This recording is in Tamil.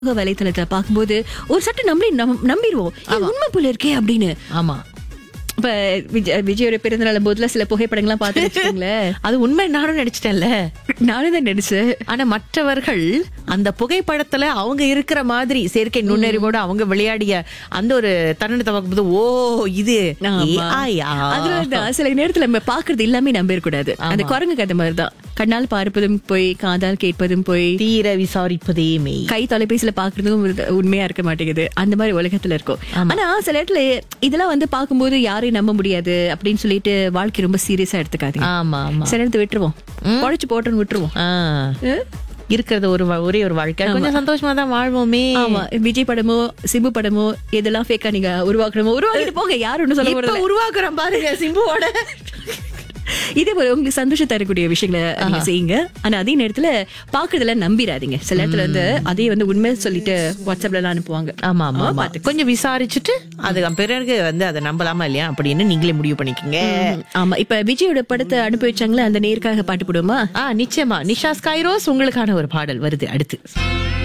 சமூக வலைத்தளத்துல பார்க்கும்போது ஒரு சட்டம் நம்பி நம்- நம்பிடுவோம் இது உண்மை போல இருக்கே அப்படின்னு ஆமா இப்ப விஜய் விஜயோட பிறந்தநாள் போதுல சில புகைப்படங்கள்லாம் பார்த்து வச்சுக்கோங்களேன் அது உண்மை நானும் நினைச்சிட்டேன்ல நானும் தான் நினைச்சேன் ஆனா மற்றவர்கள் அந்த புகைப்படத்துல அவங்க இருக்கிற மாதிரி செயற்கை நுண்ணறிவோட அவங்க விளையாடிய அந்த ஒரு தருணத்தை பார்க்கும்போது ஓ இது ஆமா. AI ஆ? அதுலதான் சில நேரத்துல நம்ம பாக்குறது எல்லாமே நம்ப கூடாது அந்த குரங்கு கதை மாதிரிதான் கண்ணால் பார்ப்பதும் போய் காதால் கேட்பதும் போய் தீர விசாரிப்பதே மெய் கை தொலைபேசியில பாக்குறதும் ஒரு- உண்மையா இருக்க மாட்டேங்குது அந்த மாதிரி உலகத்துல இருக்கும் ஆனா சில இடத்துல இதெல்லாம் வந்து பார்க்கும்போது யாரையும் நம்ப முடியாது அப்படின்னு சொல்லிட்டு வாழ்க்கை ரொம்ப சீரியஸா எடுத்துக்காதீங்க ஆமா ஆமா சில இடத்துல விட்டுருவோம் உழைச்சு போட்டோன்னு விட்டுருவோம் ஆ. இருக்கிறது ஒரு வா- ஒரே ஒரு வாழ்க்கை கொஞ்சம் சந்தோஷமா தான் வாழ்வோமே ஆமா விஜய் படமோ சிம்பு படமோ இதெல்லாம் ஃபேக்கா நீங்க உருவாக்கணுமோ உருவாக்கிட்டு போங்க யாரும் ஒண்ணும் சொல்ல இப்ப போறது உருவாக்குறோம் பாருங்க சிம்புவோட இதே போல உங்களுக்கு சந்தோஷம் தரக்கூடிய விஷயங்களை நீங்க செய்யுங்க ஆனா அதே நேரத்துல பாக்குறதுல நம்பிராதீங்க சில இடத்துல வந்து அதே வந்து உண்மை சொல்லிட்டு வாட்ஸ்அப்ல எல்லாம் அனுப்புவாங்க ஆமா ஆமா ஆமா கொஞ்சம் விசாரிச்சுட்டு அது பிறகு வந்து அதை நம்பலாமா இல்லையா அப்படின்னு நீங்களே முடிவு பண்ணிக்கங்க ம், ஆமா இப்ப விஜயோட படத்தை அனுப்பி வச்சாங்களே அந்த நேருக்காக பாட்டு போடுவோமா ஆ நிச்சயமா நிஷா ஸ்கைரோஸ் உங்களுக்கான ஒரு பாடல் வருது அடுத்து